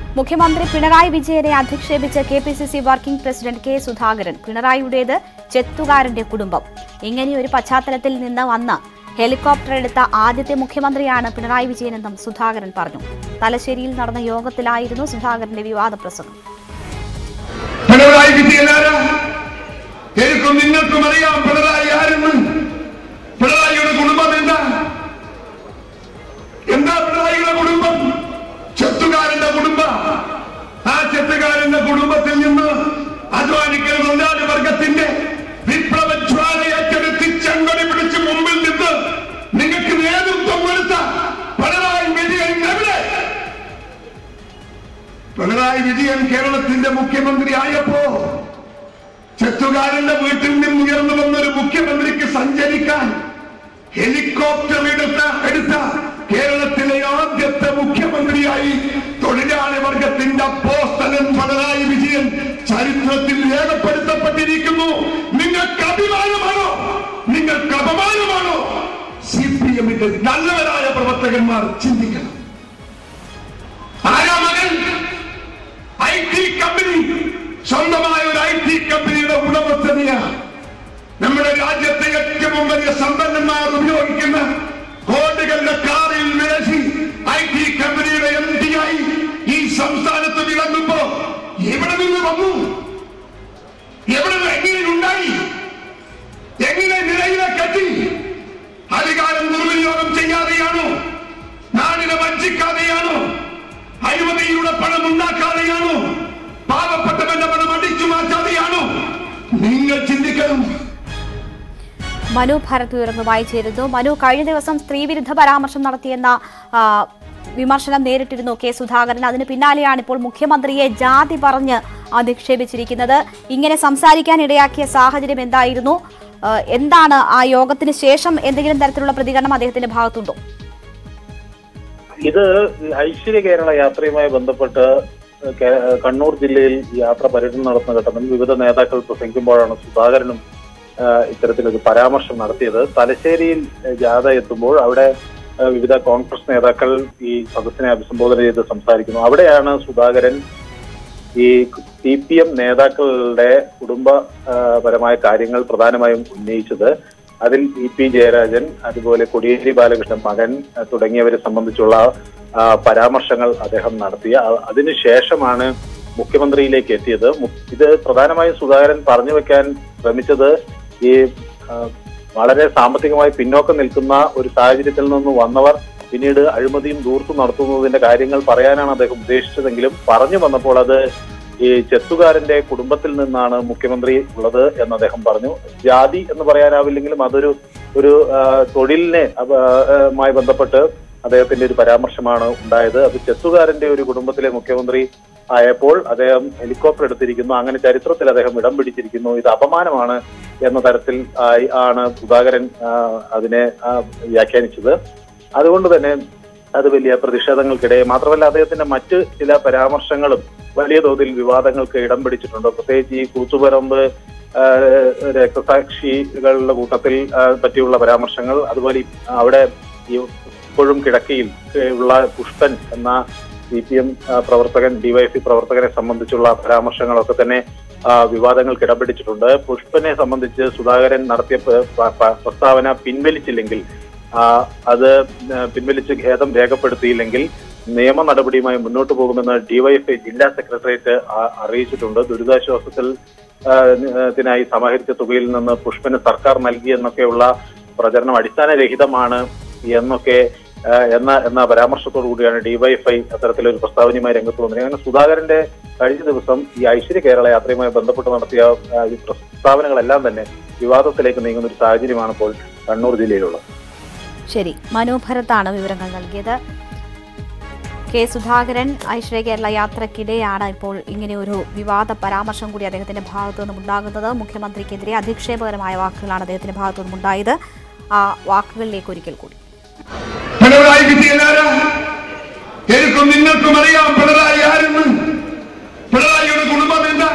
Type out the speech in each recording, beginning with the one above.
മുഖ്യമന്ത്രി പിണറായി വിജയനെ അധിക്ഷേപിച്ച് K P C C working president K Sudhakaran പിണറായിയുടേത് ചെത്തുകാരന്റെ കുടുംബം ഇങ്ങനെയൊരു പശ്ചാത്തലത്തിൽ നിന്ന് വന്ന ഹെലികോപ്റ്റർ എടുത്ത ആദ്യത്തെ മുഖ്യമന്ത്രിയാണ് പിണറായി വിജയനെന്നും സുധാകരൻ പറഞ്ഞു തലശ്ശേരിയിൽ നടന്ന യോഗത്തിലായിരുന്നു സുധാകരന്റെ വിവാദ പ്രസംഗം പിണറായി വിജയനാരാ എനിക്കും നിങ്ങൾക്കും അറിയാം പിണറായി ആരെന്ന് പിണറായിയുടെ കുടുംബം എന്താ എന്താ പിണറായിയുടെ കുടുംബം ചെത്തുകാരന്റെ കുടുംബം ആ ചെത്തുകാരന്റെ കുടുംബത്തിൽ നിന്ന് അധ്വാനിക്കൽ തൊഴിലാളി വർഗത്തിന്റെ വിപ്ലവ ജ്വാല ഏറ്റെടുത്ത് ചെങ്കൊടി പിടിച്ച് മുമ്പിൽ നിന്ന് നിങ്ങൾക്ക് നേതൃത്വം കൊടുത്ത പിണറായി വിജയൻ എവിടെ പിണറായി വിജയൻ കേരളത്തിന്റെ മുഖ്യമന്ത്രി ആയപ്പോ ചെത്തുകാരന്റെ വീട്ടിൽ നിന്ന് ഉയർന്നു വന്നൊരു മുഖ്യമന്ത്രിക്ക് സഞ്ചരിക്കാൻ ഹെലികോപ്റ്റർ എടുത്ത എടുത്ത കേരളത്തിലെ ആദ്യത്തെ മുഖ്യമന്ത്രിയായി തൊഴിലാളി വർഗത്തിന്റെ അപ്പോസ്തലൻ പിണറായി വിജയൻ ചരിത്രത്തിൽ രേഖപ്പെടുത്തപ്പെട്ടിരിക്കുന്നു നിങ്ങൾക്ക് അഭിമാനമാണോ നിങ്ങൾക്ക് അപമാനമാണോ സി പി എമ്മിന്റെ നല്ലവരായ പ്രവർത്തകന്മാർ ചിന്തിക്കണം ആരാ മകൻ ഐ ടി കമ്പനി സ്വന്തമായ ഒരു ഐ ടി കമ്പനിയുടെ ഉടമസ്ഥതയാണ് നമ്മുടെ രാജ്യത്തെ ഏറ്റവും വലിയ സമ്പന്നന്മാർ ഉപയോഗിക്കുന്ന കോടികളുടെ കാറിൽ വിളശി ഐ ടി കമ്പനിയുടെ എം ഡി ആയി ഈ സംസ്ഥാനത്ത് വിളങ്ങുമ്പോ എവിടെ നിന്ന് വന്നു എവിടെ നിന്ന് എങ്ങനെ ഉണ്ടായി എങ്ങനെ നിലയിലേക്കെത്തി അധികാരം ദുർവിനിയോഗം ചെയ്യാതെയാണോ നാടിനെ വഞ്ചിക്കാതെയാണോ അഴിമതിയിലൂടെ പണം ഉണ്ടാക്കാതെയാണോ പാവപ്പെട്ടവന്റെ പണം അടിച്ചു മാറ്റാതെയാണോ നിങ്ങൾ ചിന്തിക്കണം മനു ഭരത് ഉയർന്നുമായി ചേരുന്നു മനു കഴിഞ്ഞ ദിവസം സ്ത്രീവിരുദ്ധ പരാമർശം നടത്തിയെന്ന ആ, വിമർശനം നേരിട്ടിരുന്നു കെ സുധാകരൻ അതിന് പിന്നാലെയാണ് ഇപ്പോൾ മുഖ്യമന്ത്രിയെ ജാതി പറഞ്ഞ് അധിക്ഷേപിച്ചിരിക്കുന്നത് ഇങ്ങനെ സംസാരിക്കാൻ ഇടയാക്കിയ സാഹചര്യം എന്തായിരുന്നു ആ, എന്താണ് ആ യോഗത്തിന് ശേഷം എന്തെങ്കിലും തരത്തിലുള്ള പ്രതികരണം അദ്ദേഹത്തിന്റെ ഭാഗത്തുണ്ടോ ഇത് ഐശ്വര്യ കേരള യാത്രയുമായി ബന്ധപ്പെട്ട് കേ- കണ്ണൂർ ജില്ലയിൽ യാത്ര പര്യടനം നടത്തുന്ന ഘട്ടത്തിൽ വിവിധ നേതാക്കൾ പ്രസംഗിക്കുമ്പോഴാണ് സുധാകരനും ആ, ഇത്തരത്തിലൊരു പരാമർശം നടത്തിയത് തലശ്ശേരിയിൽ ജാഥ എത്തുമ്പോൾ അവിടെ ആ, വിവിധ കോൺഗ്രസ് നേതാക്കൾ ഈ സദസ്സിനെ അഭിസംബോധന ചെയ്ത് സംസാരിക്കുന്നു അവിടെയാണ് സുധാകരൻ ഈ സി പി എം നേതാക്കളുടെ കുടുംബപരമായ കാര്യങ്ങൾ പ്രധാനമായും ഉന്നയിച്ചത് അതിൽ ഇ പി ജയരാജൻ അതുപോലെ കൊടിയേരി ബാലകൃഷ്ണൻ മകൻ അഹ് തുടങ്ങിയവരെ സംബന്ധിച്ചുള്ള ആ, പരാമർശങ്ങൾ അദ്ദേഹം നടത്തി അ- അതിനുശേഷമാണ് മുഖ്യമന്ത്രിയിലേക്ക് എത്തിയത് മു- ഇത് പ്രധാനമായും സുധാകരൻ പറഞ്ഞു വെക്കാൻ ശ്രമിച്ചത് ഈ ആ, വളരെ സാമ്പത്തികമായി പിന്നോക്കം നിൽക്കുന്ന ഒരു സാഹചര്യത്തിൽ നിന്ന് വന്നവർ പിന്നീട് അഴിമതിയും ദൂർത്തും നടത്തുന്നതിന്റെ കാര്യങ്ങൾ പറയാനാണ് അദ്ദേഹം ഉദ്ദേശിച്ചതെങ്കിലും പറഞ്ഞു വന്നപ്പോൾ അത് ഈ ചെത്തുകാരന്റെ കുടുംബത്തിൽ നിന്നാണ് മുഖ്യമന്ത്രി ഉള്ളത് എന്ന് അദ്ദേഹം പറഞ്ഞു ജാതി എന്ന് പറയാനാവില്ലെങ്കിലും അതൊരു ഒരു ആ, തൊഴിലിനെ അവ- ആ, മായി ബന്ധപ്പെട്ട് അദ്ദേഹത്തിന്റെ ഒരു പരാമർശമാണ് ഉണ്ടായത് അത് ചെത്തുകാരന്റെ ഒരു കുടുംബത്തിലെ മുഖ്യമന്ത്രി ആയപ്പോൾ അദ്ദേഹം ഹെലികോപ്റ്റർ എടുത്തിരിക്കുന്നു അങ്ങനെ ചരിത്രത്തിൽ അദ്ദേഹം ഇടം പിടിച്ചിരിക്കുന്നു ഇത് അപമാനമാണ് എന്ന തരത്തിൽ ആയി ആണ് സുധാകരൻ ആ, അതിനെ ആ, വ്യാഖ്യാനിച്ചത് അതുകൊണ്ട് തന്നെ അത് വലിയ പ്രതിഷേധങ്ങൾക്കിടെ മാത്രമല്ല അദ്ദേഹത്തിന്റെ മറ്റ് ചില പരാമർശങ്ങളും വലിയ തോതിൽ വിവാദങ്ങൾക്ക് ഇടം പിടിച്ചിട്ടുണ്ട് പ്രത്യേകിച്ച് ഈ കൂത്തുപറമ്പ് ആ, രക്തസാക്ഷികളുടെ കൂട്ടത്തിൽ ആ, പറ്റിയുള്ള പരാമർശങ്ങൾ അതുപോലെ ഈ അവിടെ ഈ ഇപ്പോഴും കിടക്കയിൽ ഉള്ള പുഷ്പൻ എന്ന സി പി എം പ്രവർത്തകൻ ഡിവൈഎഫ്ഐ പ്രവർത്തകനെ സംബന്ധിച്ചുള്ള പരാമർശങ്ങളൊക്കെ തന്നെ ആ, വിവാദങ്ങൾക്ക് ഇടം പിടിച്ചിട്ടുണ്ട് പുഷ്പനെ സംബന്ധിച്ച് സുധാകരൻ നടത്തിയ പ- പ- പ- പ്രസ്താവന പിൻവലിച്ചില്ലെങ്കിൽ ആ, അത് ആ, പിൻവലിച്ച് ഖേദം രേഖപ്പെടുത്തിയില്ലെങ്കിൽ നിയമ നടപടിയുമായി മുന്നോട്ട് പോകുമെന്ന് ഡിവൈഎഫ്ഐ ജില്ലാ സെക്രട്ടേറിയറ്റ് ആ- അറിയിച്ചിട്ടുണ്ട് ദുരിതാശ്വാസത്തിൽ ആ, ത്തിനായി സമാഹരിച്ച തുകയിൽ നിന്ന് പുഷ്പന് സർക്കാർ നൽകിയെന്നൊക്കെയുള്ള പ്രചരണം അടിസ്ഥാനരഹിതമാണ് എന്നൊക്കെ ആ, എന്ന എന്ന പരാമർശത്തോടു കൂടിയാണ് ഡിവൈഎഫ്ഐ അത്തരത്തിലൊരു പ്രസ്താവനയുമായി രംഗത്ത് വന്നത് അങ്ങനെ സുധാകരന്റെ കഴിഞ്ഞ ദിവസം ഈ ഐശ്വര്യ കേരള യാത്രയുമായി ബന്ധപ്പെട്ട് നടത്തിയ ആ, ഈ പ്രസ്താവനകളെല്ലാം തന്നെ വിവാദത്തിലേക്ക് നീങ്ങുന്ന ഒരു സാഹചര്യമാണ് ഇപ്പോൾ കണ്ണൂർ ജില്ലയിലുള്ളത് ശരി മനു ഭരത്താണ് വിവരങ്ങൾ നൽകിയത് കെ സുധാകരൻ ഐശ്വര്യ കേരള യാത്രക്കിടെയാണ് ഇപ്പോൾ ഇങ്ങനെ ഒരു വിവാദ പരാമർശം കൂടി അദ്ദേഹത്തിന്റെ ഭാഗത്തു നിന്നും ഉണ്ടാകുന്നത് മുഖ്യമന്ത്രിക്കെതിരെ അധിക്ഷേപകരമായ വാക്കുകളാണ് അദ്ദേഹത്തിന്റെ ഭാഗത്തു നിന്നും ഉണ്ടായത് ആ വാക്കുകളിലേക്ക് ഒരിക്കൽ കൂടി പിണറായി വിജയനാരാ എനിക്കും നിങ്ങൾക്കും അറിയാം പിണറായി ആരെന്ന് പിണറായിയുടെ കുടുംബം എന്താ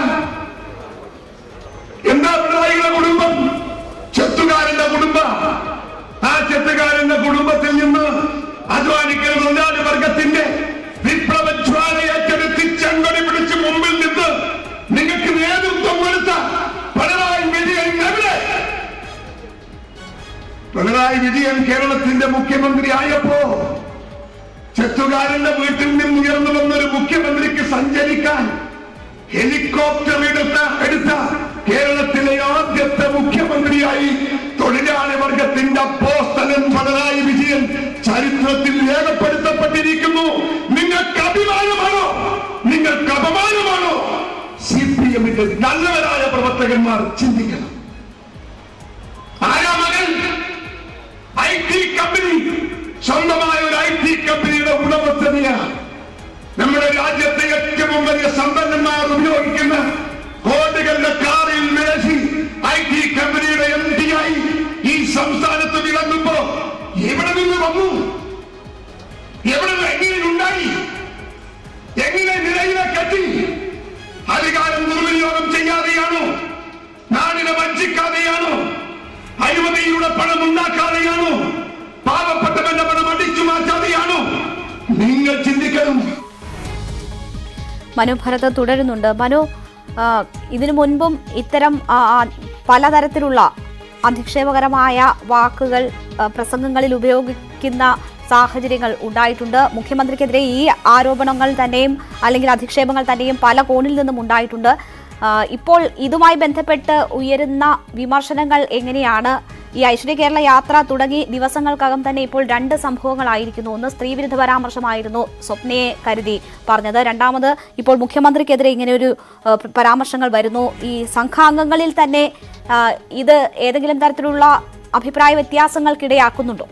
എന്താ പിണറായിയുടെ കുടുംബം ചെത്തുകാരന്റെ കുടുംബം ആ ചെത്തുകാരന്റെ കുടുംബത്തിൽ നിന്ന് അധ്വാനിക്കുന്ന തൊഴിലാളി വർഗത്തിന്റെ വിപ്ലവ ജ്വാല ഏറ്റെടുത്ത് പിണറായി വിജയൻ കേരളത്തിന്റെ മുഖ്യമന്ത്രി ആയപ്പോ ചെത്തുകാരന്റെ വീട്ടിൽ നിന്ന് ഉയർന്നു വന്നൊരു മുഖ്യമന്ത്രിക്ക് സഞ്ചരിക്കാൻ ഹെലികോപ്റ്റർ എടുത്ത എടുത്ത കേരളത്തിലെ ആദ്യത്തെ മുഖ്യമന്ത്രിയായി തൊഴിലാളി വർഗത്തിന്റെ അപ്പോസ്തലൻ പിണറായി വിജയൻ ചരിത്രത്തിൽ രേഖപ്പെടുത്തപ്പെട്ടിരിക്കുന്നു നിങ്ങൾക്ക് അഭിമാനമാണോ നിങ്ങൾക്ക് അപമാനമാണോ സി പി എമ്മിന്റെ നല്ലവരായ പ്രവർത്തകന്മാർ ചിന്തിക്കണം ആരാ മകൻ ഐ ടി കമ്പനി സ്വന്തമായ ഒരു ഐ ടി കമ്പനിയുടെ ഉടമസ്ഥതയാണ് നമ്മുടെ രാജ്യത്തെ ഏറ്റവും വലിയ സമ്പന്നന്മാർ ഉപയോഗിക്കുന്ന കോടികളുടെ കാറിൽ വിളശി ഐ ടി കമ്പനിയുടെ എം ഡി ആയി ഈ സംസ്ഥാനത്ത് വിളങ്ങുമ്പോ എവിടെ നിന്ന് വന്നു എവിടെ നിന്ന് എങ്ങനെ ഉണ്ടായി എങ്ങനെ നിലയിലേക്കെത്തി അധികാരം ദുർവിനിയോഗം ചെയ്യാതെയാണോ നാടിനെ വഞ്ചിക്കാതെയാണോ അഴിമതിയിലൂടെ പണം ഉണ്ടാക്കാതെയാണോ പാവപ്പെട്ടവന്റെ പണം അടിച്ചു മാറ്റാതെയാണോ നിങ്ങൾ ചിന്തിക്കണം മനു ഭരത് തുടരുന്നുണ്ട് മനു ആ, ഇതിനു മുൻപും ഇത്തരം ആ, ആ, പലതരത്തിലുള്ള അധിക്ഷേപകരമായ വാക്കുകൾ ആ, പ്രസംഗങ്ങളിൽ ഉപയോഗിക്കുന്ന സാഹചര്യങ്ങൾ ഉണ്ടായിട്ടുണ്ട് മുഖ്യമന്ത്രിക്കെതിരെ ഈ ആരോപണങ്ങൾ തന്നെയും അല്ലെങ്കിൽ അധിക്ഷേപങ്ങൾ തന്നെയും പല കോണിൽ നിന്നും ഉണ്ടായിട്ടുണ്ട് ആ, ഇപ്പോൾ ഇതുമായി ബന്ധപ്പെട്ട് ഉയരുന്ന വിമർശനങ്ങൾ എങ്ങനെയാണ് ഈ ഐശ്വര്യ കേരള യാത്ര തുടങ്ങി ദിവസങ്ങൾക്കകം തന്നെ ഇപ്പോൾ രണ്ട് സംഭവങ്ങളായിരിക്കുന്നു ഒന്ന് സ്ത്രീവിരുദ്ധ പരാമർശമായിരുന്നു സ്വപ്നയെ കരുതി പറഞ്ഞത് രണ്ടാമത് ഇപ്പോൾ മുഖ്യമന്ത്രിക്കെതിരെ ഇങ്ങനെ ഒരു ആ, പ- പരാമർശങ്ങൾ വരുന്നു ഈ സംഘാംഗങ്ങളിൽ തന്നെ ആ, ഇത് ഏതെങ്കിലും തരത്തിലുള്ള അഭിപ്രായ വ്യത്യാസങ്ങൾക്കിടയാക്കുന്നുണ്ടോ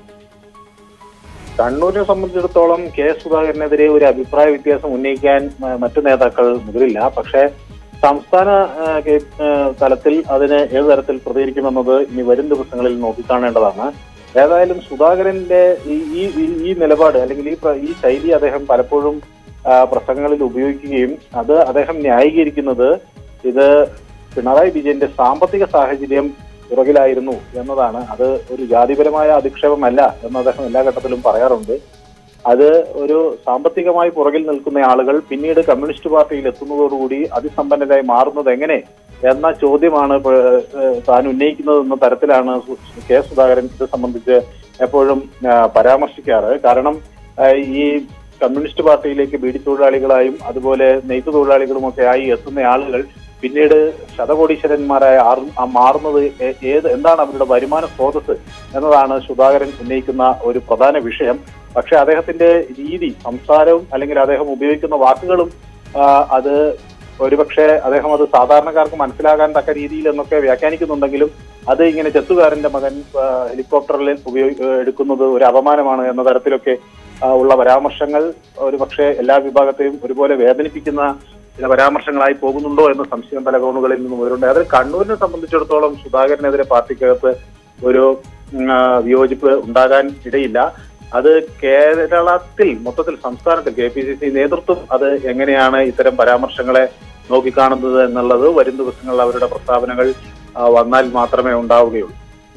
കണ്ണൂരിനെ സംബന്ധിച്ചിടത്തോളം കെ സുധാകരനെതിരെ ഒരു അഭിപ്രായ വ്യത്യാസം ഉന്നയിക്കാൻ ആ, മറ്റു നേതാക്കൾ മുതിരില്ല പക്ഷേ സംസ്ഥാന ആ, കെ- ആ, തലത്തിൽ അതിന് ഏത് തരത്തിൽ പ്രതികരിക്കുമെന്നത് ഇനി വരും ദിവസങ്ങളിൽ നോക്കിക്കാണേണ്ടതാണ് ഏതായാലും സുധാകരന്റെ ഈ ഈ ഈ- ഈ നിലപാട് അല്ലെങ്കിൽ ഈ പ്ര- ഈ ശൈലി അദ്ദേഹം പലപ്പോഴും ആ, പ്രസംഗങ്ങളിൽ ഉപയോഗിക്കുകയും അത് അദ്ദേഹം ന്യായീകരിക്കുന്നത് ഇത് പിണറായി വിജയന്റെ സാമ്പത്തിക സാഹചര്യം പുറകിലായിരുന്നു എന്നതാണ് അത് ഒരു ജാതിപരമായ അധിക്ഷേപമല്ല എന്ന് അദ്ദേഹം എല്ലാ ഘട്ടത്തിലും പറയാറുണ്ട് അത് ഒരു സാമ്പത്തികമായി പുറകിൽ നിൽക്കുന്ന ആളുകൾ പിന്നീട് കമ്മ്യൂണിസ്റ്റ് പാർട്ടിയിൽ എത്തുന്നതോടുകൂടി അതിസമ്പന്നരായി മാറുന്നത് എങ്ങനെ എന്ന ചോദ്യമാണ് ഇപ്പോ, ഏഹ്, താൻ ഉന്നയിക്കുന്നത് എന്ന തരത്തിലാണ് സു- കെ സുധാകരൻ ഇത് സംബന്ധിച്ച് എപ്പോഴും ആ, പരാമർശിക്കാറ് കാരണം ആ, ഈ കമ്മ്യൂണിസ്റ്റ് പാർട്ടിയിലേക്ക് ബീഡി തൊഴിലാളികളായും അതുപോലെ നെയ്ത്ത് തൊഴിലാളികളുമൊക്കെ ആയി എത്തുന്ന ആളുകൾ പിന്നീട് ശതകോടീശ്വരന്മാരായ ആർ- ആ മാറുന്നത് ഏ- ഏത് എന്താണ് അവരുടെ വരുമാന സ്രോതസ് എന്നതാണ് സുധാകരൻ ഉന്നയിക്കുന്ന ഒരു പ്രധാന വിഷയം പക്ഷെ അദ്ദേഹത്തിന്റെ രീതി സംസാരവും അല്ലെങ്കിൽ അദ്ദേഹം ഉപയോഗിക്കുന്ന വാക്കുകളും ആ, അത് ഒരുപക്ഷെ അദ്ദേഹം അത് സാധാരണക്കാർക്ക് മനസ്സിലാകാൻ തക്ക രീതിയിൽ എന്നൊക്കെ വ്യാഖ്യാനിക്കുന്നുണ്ടെങ്കിലും അത് ഇങ്ങനെ ചെത്തുകാരന്റെ മകൻ ആ, ഹെലികോപ്റ്ററിൽ ഉപയോഗി എടുക്കുന്നത് ഒരു അപമാനമാണ് എന്ന തരത്തിലൊക്കെ ആ, ഉള്ള പരാമർശങ്ങൾ ഒരുപക്ഷെ എല്ലാ വിഭാഗത്തെയും ഒരുപോലെ വേദനിപ്പിക്കുന്ന ചില പരാമർശങ്ങളായി പോകുന്നുണ്ടോ എന്ന സംശയം പല കോണുകളിൽ നിന്നും വരുന്നുണ്ട് അതിൽ കണ്ണൂരിനെ സംബന്ധിച്ചിടത്തോളം സുധാകരനെതിരെ പാർട്ടിക്കകത്ത് ഒരു ഉം, ആ, വിയോജിപ്പ് ഉണ്ടാകാൻ ഇടയില്ല അത് കേരളത്തിൽ മൊത്തത്തിൽ സംസ്ഥാനത്തിൽ കെ പി സി സി നേതൃത്വം അത് എങ്ങനെയാണ് ഇത്തരം പരാമർശങ്ങളെ നോക്കിക്കാണുന്നത് എന്നുള്ളത് വരും ദിവസങ്ങളിൽ അവരുടെ പ്രസ്താവനകൾ ആ, വന്നാൽ മാത്രമേ ഉണ്ടാവുകയുള്ളൂ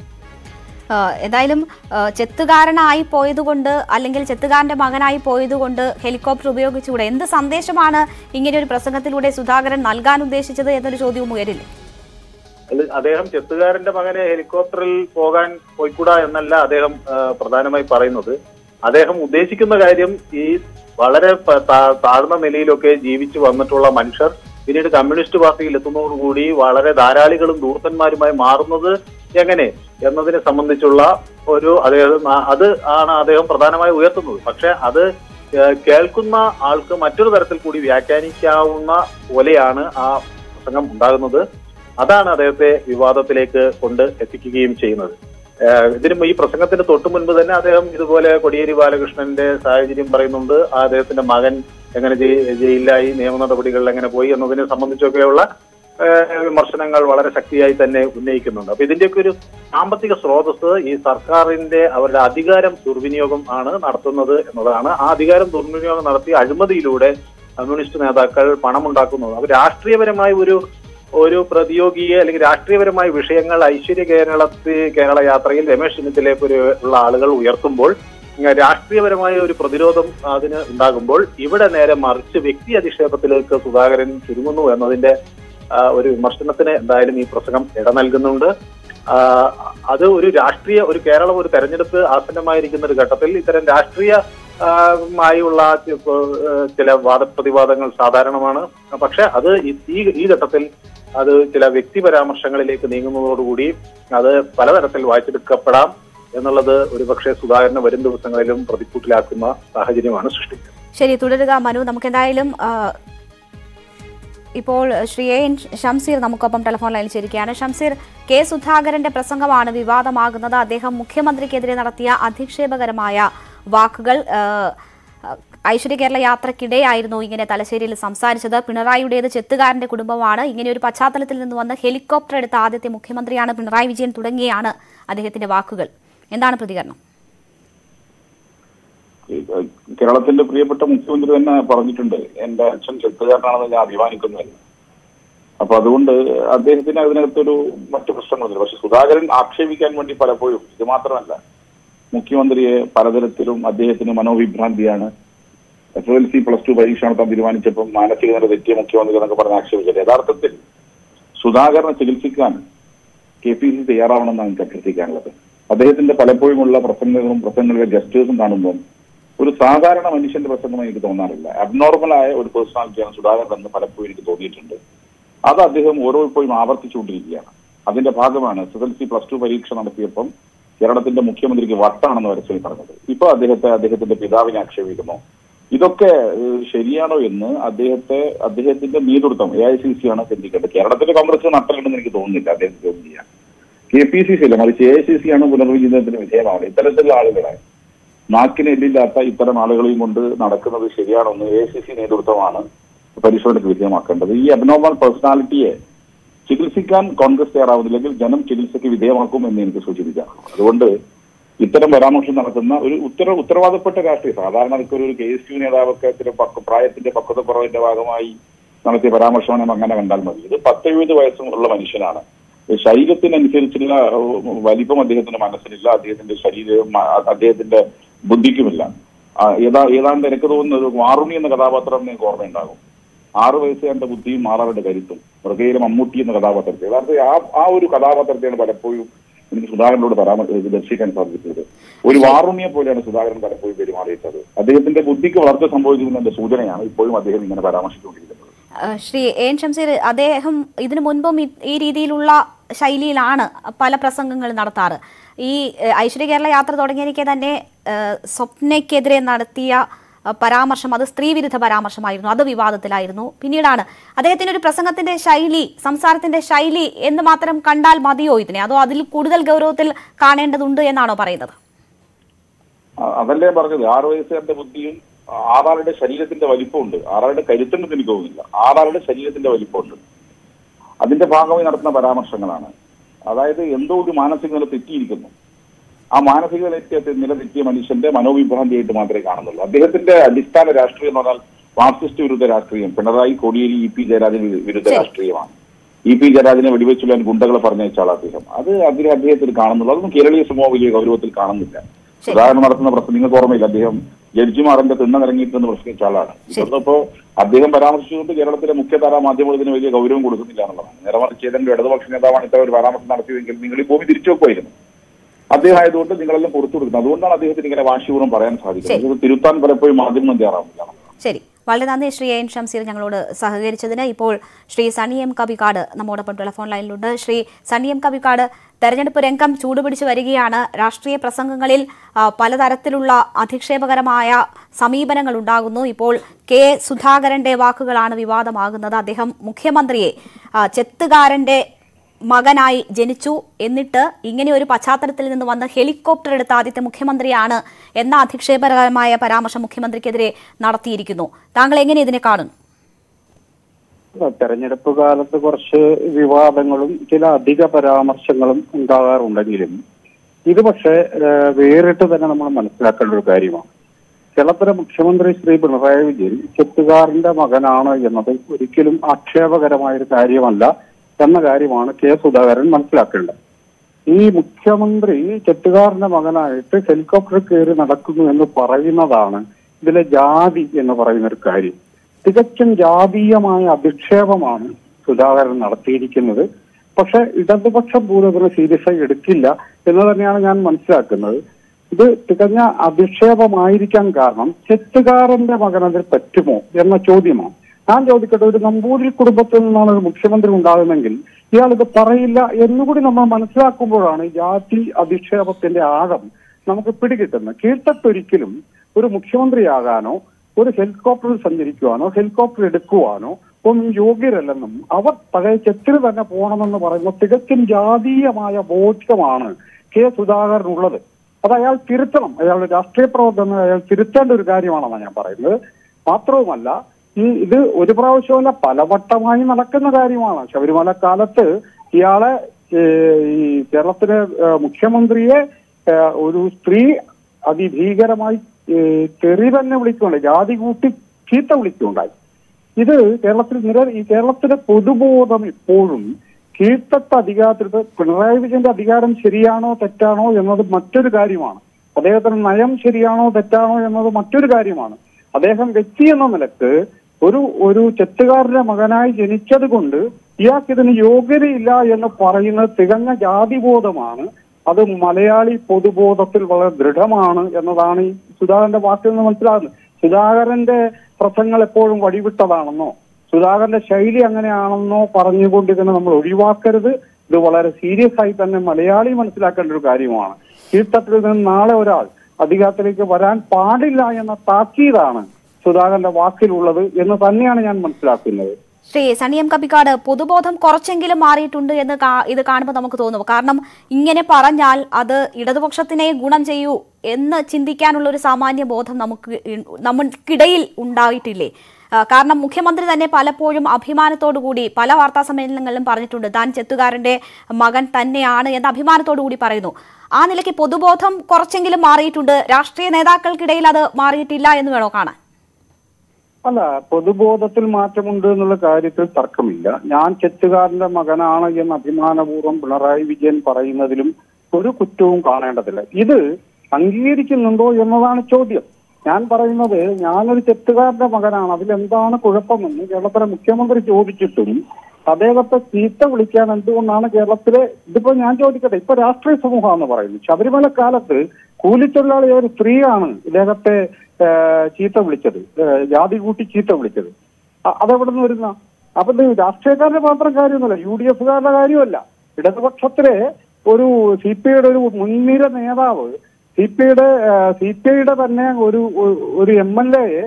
ആ, എന്തായാലും ആ, ചെത്തുകാരനായി പോയതുകൊണ്ട് അല്ലെങ്കിൽ ചെത്തുകാരന്റെ മകനായി പോയതുകൊണ്ട് ഹെലികോപ്റ്റർ ഉപയോഗിച്ചുകൂടെ എന്ത് സന്ദേശമാണ് ഇങ്ങനെ ഒരു പ്രസംഗത്തിലൂടെ സുധാകരൻ നൽകാൻ ഉദ്ദേശിച്ചത് എന്നൊരു ചോദ്യവും ഉയരില്ലേ അത് അദ്ദേഹം ചെത്തുകാരന്റെ മകനെ ഹെലികോപ്റ്ററിൽ പോകാൻ പോയിക്കൂടാ എന്നല്ല അദ്ദേഹം ആ, പ്രധാനമായി പറയുന്നത് അദ്ദേഹം ഉദ്ദേശിക്കുന്ന കാര്യം ഈ വളരെ പ- താ- താഴ്ന്ന നിലയിലൊക്കെ ജീവിച്ചു വന്നിട്ടുള്ള മനുഷ്യർ പിന്നീട് കമ്മ്യൂണിസ്റ്റ് പാർട്ടിയിൽ എത്തുന്നതോടുകൂടി വളരെ ധാരാളികളും ദൂർത്തന്മാരുമായി മാറുന്നത് എങ്ങനെ എന്നതിനെ സംബന്ധിച്ചുള്ള ഒരു അദ്ദേഹം ആ- അത് ആണ് അദ്ദേഹം പ്രധാനമായി ഉയർത്തുന്നത് പക്ഷെ അത് ഏഹ്, കേൾക്കുന്ന ആൾക്ക് മറ്റൊരു തരത്തിൽ കൂടി വ്യാഖ്യാനിക്കാവുന്ന പോലെയാണ് ആ പ്രസംഗം ഉണ്ടാകുന്നത് അതാണ് അദ്ദേഹത്തെ വിവാദത്തിലേക്ക് കൊണ്ട് എത്തിക്കുകയും ചെയ്യുന്നത് ഏഹ് ഇതിനും ഈ പ്രസംഗത്തിന് തൊട്ടു മുൻപ് തന്നെ അദ്ദേഹം ഇതുപോലെ കൊടിയേരി ബാലകൃഷ്ണന്റെ സാഹചര്യം പറയുന്നുണ്ട് ആ അദ്ദേഹത്തിന്റെ മകൻ എങ്ങനെ ജയി- ജയിലിലായി നിയമ നടപടികളിൽ എങ്ങനെ പോയി എന്നതിനെ സംബന്ധിച്ചൊക്കെയുള്ള ഏഹ് വിമർശനങ്ങൾ വളരെ ശക്തിയായി തന്നെ ഉന്നയിക്കുന്നുണ്ട് അപ്പൊ ഇതിന്റെയൊക്കെ ഒരു സാമ്പത്തിക സ്രോതസ് ഈ സർക്കാരിന്റെ അവരുടെ അധികാരം ദുർവിനിയോഗം ആണ് നടത്തുന്നത് എന്നതാണ് ആ അധികാരം ദുർവിനിയോഗം നടത്തി അഴിമതിയിലൂടെ കമ്മ്യൂണിസ്റ്റ് നേതാക്കൾ പണമുണ്ടാക്കുന്നത് അവർ രാഷ്ട്രീയപരമായ ഒരു ഒരു പ്രതിയോഗിയെ അല്ലെങ്കിൽ രാഷ്ട്രീയപരമായ വിഷയങ്ങൾ ഐശ്വര്യ കേരളത്തിൽ കേരള യാത്രയിൽ രമേശ് ചെന്നിത്തലയെ പോലെ ഉള്ള ആളുകൾ ഉയർത്തുമ്പോൾ ഇങ്ങ രാഷ്ട്രീയപരമായ ഒരു പ്രതിരോധം അതിന് ഉണ്ടാകുമ്പോൾ ഇവിടെ നേരെ മറിച്ച് വ്യക്തി അധിക്ഷേപത്തിലേക്ക് സുധാകരൻ ചുരുങ്ങുന്നു എന്നതിന്റെ ആ, ഒരു വിമർശനത്തിന് എന്തായാലും ഈ പ്രസംഗം ഇട നൽകുന്നുണ്ട് ആ, അത് ഒരു രാഷ്ട്രീയ ഒരു കേരളം ഒരു തെരഞ്ഞെടുപ്പ് ആസന്നമായിരിക്കുന്ന ഒരു ഘട്ടത്തിൽ ഇത്തരം രാഷ്ട്രീയ ആ, മായുള്ള ഇപ്പോ, ഏ, ചില വാദപ്രതിവാദങ്ങൾ സാധാരണമാണ് പക്ഷെ അത് ഈ- ഈ ഈ ഘട്ടത്തിൽ അത് ചില വ്യക്തി പരാമർശങ്ങളിലേക്ക് നീങ്ങുന്നതോടുകൂടി അത് പലതരത്തിൽ വായിച്ചെടുക്കപ്പെടാം എന്നുള്ളത് ഒരുപക്ഷെ സുധാകരനെ വരും ദിവസങ്ങളിലും പ്രതിക്കൂട്ടിലാക്കുന്ന സാഹചര്യമാണ് സൃഷ്ടിക്കുന്നത് ശരി തുടരുക മനു നമുക്ക് എന്തായാലും ആ, ഇപ്പോൾ ശ്രീ എ എൻ ഷംസീർ നമുക്കൊപ്പം ടെലിഫോൺ ലൈനിൽ ചേരുകയാണ് ഷംസീർ കെ സുധാകരന്റെ പ്രസംഗമാണ് വിവാദമാകുന്നത് അദ്ദേഹം മുഖ്യമന്ത്രിക്കെതിരെ നടത്തിയ അധിക്ഷേപകരമായ വാക്കുകൾ ആ, ഐശ്വര്യ കേരള യാത്രക്കിടെയായിരുന്നു ഇങ്ങനെ തലശ്ശേരിയിൽ സംസാരിച്ചത് പിണറായിയുടേത് ചെത്തുകാരന്റെ കുടുംബമാണ് ഇങ്ങനെ ഒരു പശ്ചാത്തലത്തിൽ നിന്ന് വന്ന് ഹെലികോപ്റ്റർ എടുത്ത ആദ്യത്തെ മുഖ്യമന്ത്രിയാണ് പിണറായി വിജയൻ തുടങ്ങിയാണ് അദ്ദേഹത്തിന്റെ വാക്കുകൾ എന്താണ് പ്രതികരണം ഈ, ഏഹ്, കേരളത്തിന്റെ പ്രിയപ്പെട്ട മുഖ്യമന്ത്രി തന്നെ പറഞ്ഞിട്ടുണ്ട് എന്റെ അച്ഛൻ ചെത്തുകാരനാണെന്ന് ഞാൻ അഭിമാനിക്കുന്നില്ല അപ്പൊ അതുകൊണ്ട് അദ്ദേഹത്തിന് അതിനകത്തൊരു മറ്റു പ്രശ്നങ്ങളില്ല പക്ഷെ സുധാകരൻ ആക്ഷേപിക്കാൻ വേണ്ടി പലപ്പോഴും ഇത് മാത്രമല്ല മുഖ്യമന്ത്രിയെ പലതരത്തിലും അദ്ദേഹത്തിന് മനോവിഭ്രാന്തിയാണ് S L C plus two പരീക്ഷ നടത്താൻ തീരുമാനിച്ചപ്പോൾ മാനസിക നില തെറ്റിയ മുഖ്യമന്ത്രി എന്നൊക്കെ പറഞ്ഞ് ആക്ഷേപിച്ചത് യഥാർത്ഥത്തിൽ സുധാകരനെ ചികിത്സിക്കാൻ കെ പി സി തയ്യാറാവണമെന്നാണ് എനിക്ക് അഭ്യർത്ഥിക്കാനുള്ളത് അദ്ദേഹത്തിന്റെ പലപ്പോഴുമുള്ള പ്രസംഗങ്ങളും പ്രസംഗങ്ങളിലെ ഗസ്റ്റേഴ്സും കാണുമ്പോൾ ഒരു സാധാരണ മനുഷ്യന്റെ പ്രസംഗം എനിക്ക് തോന്നാറില്ല അബ്നോർമലായ ഒരു പേഴ്സണാലിറ്റിയാണ് സുധാകരൻ എന്ന് പലപ്പോഴും എനിക്ക് തോന്നിയിട്ടുണ്ട് അത് അദ്ദേഹം ഓരോപ്പോഴും ആവർത്തിച്ചുകൊണ്ടിരിക്കുകയാണ് അതിന്റെ ഭാഗമാണ് S S L C plus two പരീക്ഷ നടത്തിയപ്പം കേരളത്തിന്റെ മുഖ്യമന്ത്രിക്ക് വട്ടാണെന്ന് വരച്ചോയി പറഞ്ഞത് ഇപ്പൊ അദ്ദേഹത്തെ അദ്ദേഹത്തിന്റെ പിതാവിനെ ആക്ഷേപിക്കുന്നു ഇതൊക്കെ ഏഹ്, ശരിയാണോ എന്ന് അദ്ദേഹത്തെ അദ്ദേഹത്തിന്റെ നേതൃത്വം എ ഐ സി സി ആണ് ചിന്തിക്കേണ്ടത് കേരളത്തിലെ കോൺഗ്രസ് നട്ടലുണ്ടെന്ന് എനിക്ക് തോന്നുന്നില്ല അദ്ദേഹത്തെ ചോദ്യം ചെയ്യാൻ കെ പി സി സി അല്ല മറിച്ച് എ ഐ സി സി ആണ് പുനർവിചിന്തനത്തിന് വിധേയമാവുന്നത് ഇത്തരത്തിലുള്ള ആളുകളെ നാക്കിന് എല്ലില്ലാത്ത ഇത്തരം ആളുകളെയും കൊണ്ട് നടക്കുന്നത് ശരിയാണെന്ന് എ സി സി നേതൃത്വമാണ് പരിശോധനയ്ക്ക് വിധേയമാക്കേണ്ടത് ഈ അബ്നോർമൽ പേഴ്സണാലിറ്റിയെ ചികിത്സിക്കാൻ കോൺഗ്രസ് തയ്യാറാവുന്നില്ലെങ്കിൽ ജനം ചികിത്സയ്ക്ക് വിധേയമാക്കും എന്ന് എനിക്ക് സൂചിപ്പിക്കാം അതുകൊണ്ട് ഇത്തരം പരാമർശം നടത്തുന്ന ഒരു ഉത്തര ഉത്തരവാദപ്പെട്ട രാഷ്ട്രീയ സാധാരണ ഒരു ഒരു കെ എസ് യു നേതാവൊക്കെ ചില പക്വ പ്രായത്തിന്റെ പക്വതക്കുറവിന്റെ ഭാഗമായി നടത്തിയ പരാമർശമാണ് അങ്ങനെ കണ്ടാൽ മതി ഇത് പത്തെഴുപത് വയസ്സും ഉള്ള മനുഷ്യനാണ് ശരീരത്തിനനുസരിച്ചുള്ള ഏഹ്, വലിപ്പം അദ്ദേഹത്തിന്റെ മനസ്സിലില്ല അദ്ദേഹത്തിന്റെ ശരീരവും അ- അദ്ദേഹത്തിന്റെ ബുദ്ധിക്കുമില്ല ആ, ഏതാ ഏതാണ്ട് എനിക്ക് തോന്നുന്നത് ഒരു വാറുണി എന്ന കഥാപാത്രം നിങ്ങൾക്ക് ഓർമ്മയുണ്ടാകും ആറു വയസ്സുകാരന്റെ ബുദ്ധിയും ആറാറുടെ കരുത്തും മൃഗയിലെ മമ്മൂട്ടി എന്ന കഥാപാത്രത്തെ യഥാർത്ഥത്തിൽ ആ ആ ഒരു കഥാപാത്രത്തെയാണ് പലപ്പോഴും എനിക്ക് സുധാകരനോട് പരാമ ഇത് ദർശിക്കാൻ സാധിച്ചത് ഒരു വാറുണ്യെ പോലെയാണ് സുധാകരൻ പലപ്പോഴും പെരുമാറിയിട്ടത് അദ്ദേഹത്തിന്റെ ബുദ്ധിക്ക് വളർച്ച സംഭവിക്കുന്നതിന്റെ സൂചനയാണ് ഇപ്പോഴും അദ്ദേഹം ഇങ്ങനെ പരാമർശിച്ചുകൊണ്ടിരിക്കുന്നത് ആ, ശ്രീ എൻ ഷംസീർ അദ്ദേഹം ഇതിനു മുൻപും ഈ- ഈ രീതിയിലുള്ള ശൈലിയിലാണ് പല പ്രസംഗങ്ങൾ നടത്താറ് ഈ ഏഹ്, ഐശ്വര്യ കേരള യാത്ര തുടങ്ങിയതിനെ തന്നെ ഏഹ്, സ്വപ്നയ്ക്കെതിരെ നടത്തിയ ആ, പരാമർശം അത് സ്ത്രീവിരുദ്ധ പരാമർശമായിരുന്നു അത് വിവാദത്തിലായിരുന്നു പിന്നീടാണ് അദ്ദേഹത്തിന്റെ ഒരു പ്രസംഗത്തിന്റെ ശൈലി സംസാരത്തിന്റെ ശൈലി എന്ന് മാത്രം കണ്ടാൽ മതിയോ ഇതിനെ അതോ അതിൽ കൂടുതൽ ഗൗരവത്തിൽ കാണേണ്ടതുണ്ട് എന്നാണോ പറയുന്നത് ആ, അതല്ലേ പറഞ്ഞത് ആറു വയസ്സുകാരന്റെ ബുദ്ധിയും ആറാളുടെ ശരീരത്തിന്റെ വലിപ്പമുണ്ട് ആറാളുടെ കരുത്തുണ്ടെന്ന് എനിക്ക് തോന്നുന്നില്ല ആറാളുടെ ശരീരത്തിന്റെ വലിപ്പമുണ്ട് അതിന്റെ ഭാഗമായി നടത്തുന്ന പരാമർശങ്ങളാണ് അതായത് എന്തോ ഒരു മാനസിക നില തെറ്റിയിരിക്കുന്നു ആ മാനസിക നില നില തെറ്റിയ മനുഷ്യന്റെ മനോവിഭ്രാന്തിയായിട്ട് മാത്രമേ കാണുന്നുള്ളൂ അദ്ദേഹത്തിന്റെ അടിസ്ഥാന രാഷ്ട്രീയം എന്ന് പറഞ്ഞാൽ മാർക്സിസ്റ്റ് വിരുദ്ധ രാഷ്ട്രീയം പിണറായി കോടിയേരി ഇ പി ജയരാജന് വി- വിരുദ്ധ ശരി. രാഷ്ട്രീയമാണ് ഇ പി ജയരാജനെ വെടിവെച്ചുള്ള ഗുണ്ടകളെ പറഞ്ഞയച്ച ആൾ അദ്ദേഹം അത് അതിന് അദ്ദേഹത്തിൽ കാണുന്നുള്ളൂ അതൊന്നും കേരളീയ സമൂഹം വലിയ ഗൗരവത്തിൽ കാണുന്നില്ല ശരി. ഉദാഹരണം നടത്തുന്ന പ്രശ്നം നിങ്ങൾക്ക് ഓർമ്മയില്ല അദ്ദേഹം ജഡ്ജിമാറിന്റെ തിണ്ണ നിറങ്ങിയിട്ടെന്ന് പ്രശ്നിച്ച ആളാണ് ശരി. ഇപ്പോ അദ്ദേഹം പരാമർശിച്ചുകൊണ്ട് കേരളത്തിലെ മുഖ്യധാരാ മാധ്യമങ്ങൾ ഇതിന് വലിയ ഗൗരവം കൊടുക്കുന്നില്ല എന്നുള്ളതാണ് നേരെ മറിച്ച് ഏതെങ്കിലും ഇടതുപക്ഷ നേതാവാണ് ഇത്ര ഒരു പരാമർശം നടത്തിയതെങ്കിൽ നിങ്ങൾ ഈ ഭൂമി തിരിച്ചു വെക്കുമായിരുന്നു അദ്ദേഹം ആയതുകൊണ്ട് നിങ്ങളെല്ലാം പുറത്തു കൊടുക്കുന്നത് അതുകൊണ്ടാണ് അദ്ദേഹത്തിന് ഇങ്ങനെ വാശിപൂർവ്വം പറയാൻ സാധിക്കുന്നത് ഇത് തിരുത്താൻ പലപ്പോഴും മാധ്യമം തയ്യാറാവുന്നില്ല ശരി വളരെ നന്ദി ശ്രീ എൻ ഷംസീർ ഞങ്ങളോട് സഹകരിച്ചതിന് ഇപ്പോൾ ശ്രീ സണ്ണി എം കവിക്കാട് നമ്മോടൊപ്പം ടെലിഫോൺ ലൈനിലുണ്ട് ശ്രീ സണ്ണി എം കവിക്കാട് തെരഞ്ഞെടുപ്പ് രംഗം ചൂടുപിടിച്ച് വരികയാണ് രാഷ്ട്രീയ പ്രസംഗങ്ങളിൽ ആ, പലതരത്തിലുള്ള അധിക്ഷേപകരമായ സമീപനങ്ങൾ ഉണ്ടാകുന്നു ഇപ്പോൾ കെ സുധാകരന്റെ വാക്കുകളാണ് വിവാദമാകുന്നത് അദ്ദേഹം മുഖ്യമന്ത്രിയെ ആ, ചെത്തുകാരന്റെ മകനായി ജനിച്ചു എന്നിട്ട് ഇങ്ങനെ ഒരു പശ്ചാത്തലത്തിൽ നിന്ന് വന്ന് ഹെലികോപ്റ്റർ എടുത്ത ആദ്യത്തെ മുഖ്യമന്ത്രിയാണ് എന്ന അധിക്ഷേപകരമായ പരാമർശം മുഖ്യമന്ത്രിക്കെതിരെ നടത്തിയിരിക്കുന്നു താങ്കൾ എങ്ങനെ ഇതിനെ കാണുന്നു തെരഞ്ഞെടുപ്പ് കാലത്ത് കുറച്ച് വിവാദങ്ങളും ചില അധിക പരാമർശങ്ങളും ഉണ്ടാകാറുണ്ടെങ്കിലും ഇത് പക്ഷേ ഏഹ്, വേറിട്ട് തന്നെ നമ്മൾ മനസ്സിലാക്കേണ്ട ഒരു കാര്യമാണ് കേരളത്തിലെ മുഖ്യമന്ത്രി ശ്രീ പിണറായി വിജയൻ ചെത്തുകാരന്റെ മകനാണ് എന്നത് ഒരിക്കലും ആക്ഷേപകരമായ ഒരു കാര്യമല്ല എന്ന കാര്യമാണ് കെ സുധാകരൻ മനസ്സിലാക്കേണ്ടത് ഈ മുഖ്യമന്ത്രി ചെത്തുകാരന്റെ മകനായിട്ട് ഹെലികോപ്റ്റർ കയറി നടക്കുന്നു എന്ന് പറയുന്നതാണ് ഇതിലെ ജാതി എന്ന് പറയുന്ന ഒരു കാര്യം തികച്ചും ജാതീയമായ അധിക്ഷേപമാണ് സുധാകരൻ നടത്തിയിരിക്കുന്നത് പക്ഷെ ഇടതുപക്ഷം പോലും അതിനെ സീരിയസ് ആയി എടുക്കില്ല എന്ന് തന്നെയാണ് ഞാൻ മനസ്സിലാക്കുന്നത് ഇത് തികഞ്ഞ അധിക്ഷേപമായിരിക്കാൻ കാരണം ചെത്തുകാരന്റെ മകൻ അതിൽ പറ്റുമോ എന്ന ചോദ്യമാണ് ഞാൻ ചോദിക്കട്ടെ ഒരു നമ്പൂതിരി കുടുംബത്തിൽ നിന്നാണ് ഒരു മുഖ്യമന്ത്രി ഉണ്ടാകുമെങ്കിൽ ഇയാൾ ഇത് പറയില്ല എന്നുകൂടി നമ്മൾ മനസ്സിലാക്കുമ്പോഴാണ് ഈ ജാതി അധിക്ഷേപത്തിന്റെ ആഴം നമുക്ക് പിടികിട്ടുന്നത് കീഴ്ത്തട്ടൊരിക്കലും ഒരു മുഖ്യമന്ത്രിയാകാനോ ഒരു ഹെലികോപ്റ്ററിൽ സഞ്ചരിക്കുവാനോ ഹെലികോപ്റ്റർ എടുക്കുവാനോ ഒന്നും യോഗ്യരല്ലെന്നും അവർ പഴയ ചെത്തിന് തന്നെ പോകണമെന്ന് പറയുന്ന തികച്ചും ജാതീയമായ ബോധ്യമാണ് കെ സുധാകരനുള്ളത് അത് അയാൾ തിരുത്തണം അയാളുടെ രാഷ്ട്രീയ പ്രവർത്തനം അയാൾ തിരുത്തേണ്ട ഒരു കാര്യമാണെന്നാണ് ഞാൻ പറയുന്നത് മാത്രവുമല്ല ഈ ഇത് ഒരു പ്രാവശ്യമല്ല പലവട്ടമായി നടക്കുന്ന കാര്യമാണ് ശബരിമല കാലത്ത് ഇയാളെ ഏഹ്, ഈ കേരളത്തിലെ ഏഹ്, മുഖ്യമന്ത്രിയെ ഏഹ്, ഒരു സ്ത്രീ അതിഭീകരമായി ഏഹ്, തെറി തന്നെ വിളിക്കുകയുണ്ടായി ജാതി കൂട്ടി ചീത്ത വിളിക്കുകയുണ്ടായി ഇത് കേരളത്തിൽ നിര ഈ കേരളത്തിലെ പൊതുബോധം ഇപ്പോഴും കീഴ്ത്തട്ട അധികാരത്തിൽ പിണറായി വിജയന്റെ അധികാരം ശരിയാണോ തെറ്റാണോ എന്നത് മറ്റൊരു കാര്യമാണ് അദ്ദേഹത്തിന്റെ നയം ശരിയാണോ തെറ്റാണോ എന്നത് മറ്റൊരു കാര്യമാണ് അദ്ദേഹം വ്യക്തി എന്ന നിലക്ക് ഒരു ഒരു ചെത്തുകാരന്റെ മകനായി ജനിച്ചത് കൊണ്ട് ഇയാൾക്ക് ഇതിന് യോഗ്യതയില്ല എന്ന് പറയുന്നത് തികഞ്ഞ ജാതിബോധമാണ് അത് മലയാളി പൊതുബോധത്തിൽ വളരെ ദൃഢമാണ് എന്നതാണ് ഈ സുധാകരന്റെ വാക്കിൽ നിന്ന് മനസ്സിലാകുന്നത് സുധാകരന്റെ പ്രസംഗങ്ങൾ എപ്പോഴും വഴിവിട്ടതാണെന്നോ സുധാകരന്റെ ശൈലി അങ്ങനെയാണെന്നോ പറഞ്ഞുകൊണ്ട് ഇതിനെ നമ്മൾ ഒഴിവാക്കരുത് ഇത് വളരെ സീരിയസ് ആയി തന്നെ മലയാളി മനസ്സിലാക്കേണ്ട ഒരു കാര്യമാണ് കീഴ്ത്തട്ടിൽ നിന്ന് നാളെ ഒരാൾ അധികാരത്തിലേക്ക് വരാൻ പാടില്ല എന്ന താക്കീതാണ് സുധാകരന്റെ വാക്കിലുള്ളത് എന്ന് തന്നെയാണ് ഞാൻ മനസ്സിലാക്കുന്നത് ശ്രീ സണിയം കപ്പിക്കാട് പൊതുബോധം കുറച്ചെങ്കിലും മാറിയിട്ടുണ്ട് എന്ന് കാ- ഇത് കാണുമ്പോൾ നമുക്ക് തോന്നും കാരണം ഇങ്ങനെ പറഞ്ഞാൽ അത് ഇടതുപക്ഷത്തിനെ ഗുണം ചെയ്യൂ എന്ന് ചിന്തിക്കാനുള്ള ഒരു സാമാന്യ ബോധം നമുക്ക് ഇ- നമുക്കിടയിൽ ഉണ്ടായിട്ടില്ലേ ആ, കാരണം മുഖ്യമന്ത്രി തന്നെ പലപ്പോഴും അഭിമാനത്തോടു കൂടി പല വാർത്താ സമ്മേളനങ്ങളിലും പറഞ്ഞിട്ടുണ്ട് താൻ ചെത്തുകാരന്റെ മകൻ തന്നെയാണ് എന്ന് അഭിമാനത്തോടു കൂടി പറയുന്നു ആ നിലയ്ക്ക് പൊതുബോധം കുറച്ചെങ്കിലും മാറിയിട്ടുണ്ട് രാഷ്ട്രീയ നേതാക്കൾക്കിടയിൽ അത് മാറിയിട്ടില്ല എന്ന് വേണോ കാണാൻ അല്ല പൊതുബോധത്തിൽ മാറ്റമുണ്ട് എന്നുള്ള കാര്യത്തിൽ തർക്കമില്ല ഞാൻ ചെത്തുകാരന്റെ മകനാണ് എന്ന് അഭിമാനപൂർവ്വം പിണറായി വിജയൻ പറയുന്നതിലും ഒരു കുറ്റവും കാണേണ്ടതില്ല ഇത് അംഗീകരിക്കുന്നുണ്ടോ എന്നതാണ് ചോദ്യം ഞാൻ പറയുന്നത് ഞാനൊരു ചെത്തുകാരന്റെ മകനാണ് അതിലെന്താണ് കുഴപ്പമെന്ന് കേരളത്തിലെ മുഖ്യമന്ത്രി ചോദിച്ചിട്ടും അദ്ദേഹത്തെ ചീത്ത വിളിക്കാൻ എന്തുകൊണ്ടാണ് കേരളത്തിലെ ഇതിപ്പോ ഞാൻ ചോദിക്കട്ടെ ഇപ്പൊ രാഷ്ട്രീയ സമൂഹമാണെന്ന് പറയുന്നു ശബരിമല കാലത്ത് കൂലിത്തൊഴിലാളിയായ ഒരു സ്ത്രീയാണ് ഇദ്ദേഹത്തെ ആ, ചീത്ത വിളിച്ചത് ആ, ജാതി കൂട്ടി ചീത്ത വിളിച്ചത് അ- അതെവിടെ നിന്ന് വരുന്ന അപ്പൊ ഇത് രാഷ്ട്രീയക്കാരുടെ മാത്രം കാര്യമൊന്നുമല്ല യു ഡി എഫുകാരുടെ കാര്യമല്ല ഇടതുപക്ഷത്തിലെ ഒരു സി പി ഐയുടെ ഒരു മുൻനിര നേതാവ് സി പി ഐയുടെ സി പി ഐയുടെ തന്നെ ഒരു ഒരു- ഒരു എം എൽ എയെ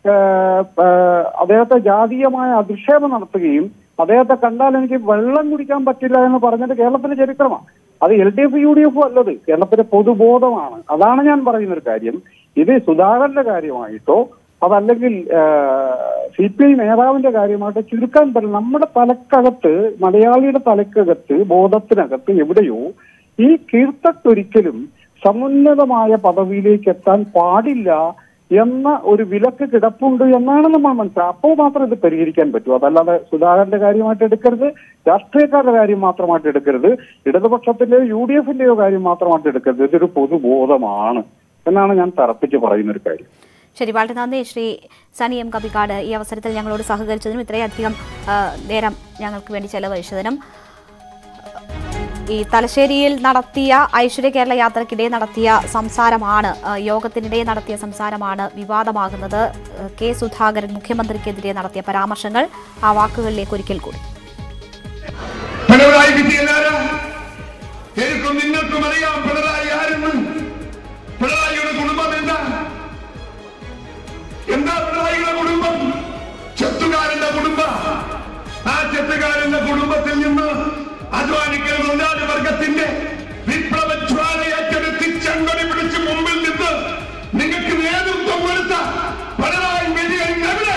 അദ്ദേഹത്തെ ജാതീയമായ അധിക്ഷേപം നടത്തുകയും അദ്ദേഹത്തെ കണ്ടാൽ എനിക്ക് വെള്ളം കുടിക്കാൻ പറ്റില്ല എന്ന് പറഞ്ഞത് കേരളത്തിലെ ചരിത്രമാണ് അത് L D F U D എഫും അല്ലത് കേരളത്തിലെ പൊതുബോധമാണ് അതാണ് ഞാൻ പറയുന്ന ഒരു കാര്യം ഇത് സുധാകരന്റെ കാര്യമായിട്ടോ അതല്ലെങ്കിൽ സി പി ഐ നേതാവിന്റെ കാര്യമായിട്ട് ചുരുക്കാൻ പറ്റില്ല നമ്മുടെ തലക്കകത്ത് മലയാളിയുടെ തലക്കകത്ത് ബോധത്തിനകത്ത് എവിടെയോ ഈ കീർത്തട്ടൊരിക്കലും സമുന്നതമായ പദവിയിലേക്ക് എത്താൻ പാടില്ല എന്ന ഒരു വിലക്ക് കിടപ്പുണ്ട് എന്നാണ് നമ്മൾ മനസ്സിലാക്കുക അപ്പോൾ മാത്രം ഇത് പരിഹരിക്കാൻ പറ്റൂ അതല്ലാതെ സുധാകരന്റെ കാര്യമായിട്ട് എടുക്കരുത് രാഷ്ട്രീയക്കാരുടെ കാര്യം മാത്രമായിട്ട് എടുക്കരുത് ഇടതുപക്ഷത്തിന്റെയോ യു ഡി എഫിന്റെയോ കാര്യം മാത്രമായിട്ട് എടുക്കരുത് ഇതൊരു പൊതുബോധമാണ് എന്നാണ് ഞാൻ തറപ്പിച്ച് പറയുന്ന ഒരു കാര്യം ശരി വളരെ നന്ദി ശ്രീ സനി എം കപ്പിക്കാട് ഈ അവസരത്തിൽ ഞങ്ങളോട് സഹകരിച്ചതിനും ഇത്രയധികം ആ, നേരം ഞങ്ങൾക്ക് വേണ്ടി ചെലവഴിച്ചതിനും ഈ തലശ്ശേരിയിൽ നടത്തിയ ഐശ്വര്യ കേരള യാത്രക്കിടെ നടത്തിയ സംസാരമാണ് ആ, യോഗത്തിനിടെ നടത്തിയ സംസാരമാണ് വിവാദമാകുന്നത് ആ, കെ സുധാകരൻ മുഖ്യമന്ത്രിക്കെതിരെ നടത്തിയ പരാമർശങ്ങൾ ആ വാക്കുകളിലേക്ക് ഒരിക്കൽ കൂടി പിണറായി വിജയൻ ആരാ എനിക്കും നിങ്ങൾക്കും അറിയാം പിണറായി ആരെന്ന് പിണറായിയുടെ കുടുംബം എന്താ എന്താ പിണറായിയുടെ കുടുംബം ചെത്തുകാരന്റെ കുടുംബം ആ ചെത്തുകാരന്റെ കുടുംബത്തിൽ നിന്ന് അധ്വാനിക്കൽ തൊഴിലാളി വർഗത്തിന്റെ വിപ്ലവ ജ്വാല ഏറ്റെടുത്ത് ചെങ്കൊടി പിടിച്ച് മുമ്പിൽ നിന്ന് നിങ്ങൾക്ക് നേതൃത്വം കൊടുത്ത പിണറായി വിജയൻ എവിടെ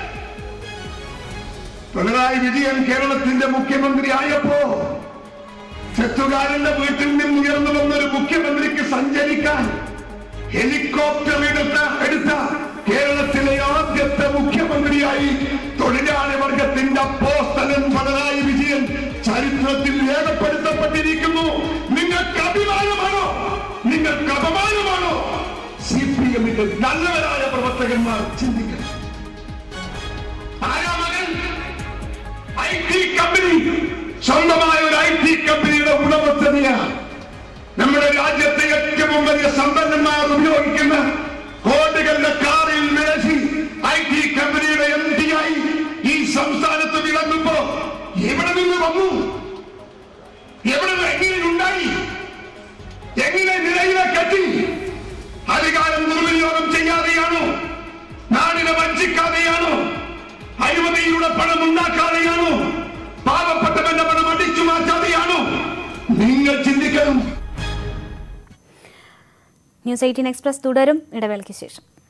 പിണറായി വിജയൻ കേരളത്തിന്റെ മുഖ്യമന്ത്രി ആയപ്പോ ചെത്തുകാരന്റെ വീട്ടിൽ നിന്ന് ഉയർന്നു വന്നൊരു മുഖ്യമന്ത്രിക്ക് സഞ്ചരിക്കാൻ ഹെലികോപ്റ്റർ എടുത്ത എടുത്ത കേരളത്തിലെ ആദ്യത്തെ മുഖ്യമന്ത്രിയായി തൊഴിലാളി വർഗത്തിന്റെ അപ്പോസ്തലൻ പിണറായി വിജയൻ ചരിത്രത്തിൽ രേഖപ്പെടുത്തപ്പെട്ടിരിക്കുന്നു നിങ്ങൾക്ക് അഭിമാനമാണോ നിങ്ങൾക്ക് അപമാനമാണോ സി പി എമ്മിന്റെ നല്ലവരായ പ്രവർത്തകന്മാർ ചിന്തിക്കണം ആരാ മകൻ ഐ ടി കമ്പനി സ്വന്തമായ ഒരു ഐ കമ്പനിയുടെ ഉടമസ്ഥതയാണ് നമ്മുടെ രാജ്യത്തെ ഏറ്റവും വലിയ സമ്പന്നന്മാർ ഉപയോഗിക്കുന്ന കോടികളുടെ കാറിൽ മേശി ഐ ടി കമ്പനിയുടെ എം ഡി ആയി ഈ സംസ്ഥാനത്ത് വിളങ്ങുമ്പോ എവിടെ നിന്ന് വന്നു എവിടെ നിന്ന് എങ്ങനെ ഉണ്ടായി എങ്ങനെ നിലയിലേക്കെത്തി അധികാരം ദുർവിനിയോഗം ചെയ്യാതെയാണോ നാടിനെ വഞ്ചിക്കാതെയാണോ അഴിമതിയിലൂടെ പണം ഉണ്ടാക്കാതെയാണോ പാവപ്പെട്ടവന്റെ പണം അടിച്ചു മാറ്റാതെയാണോ നിങ്ങൾ ചിന്തിക്കണം ന്യൂസ് എയ്റ്റീൻ എക്സ്പ്രസ് തുടരും ഇടവേളയ്ക്ക് ശേഷം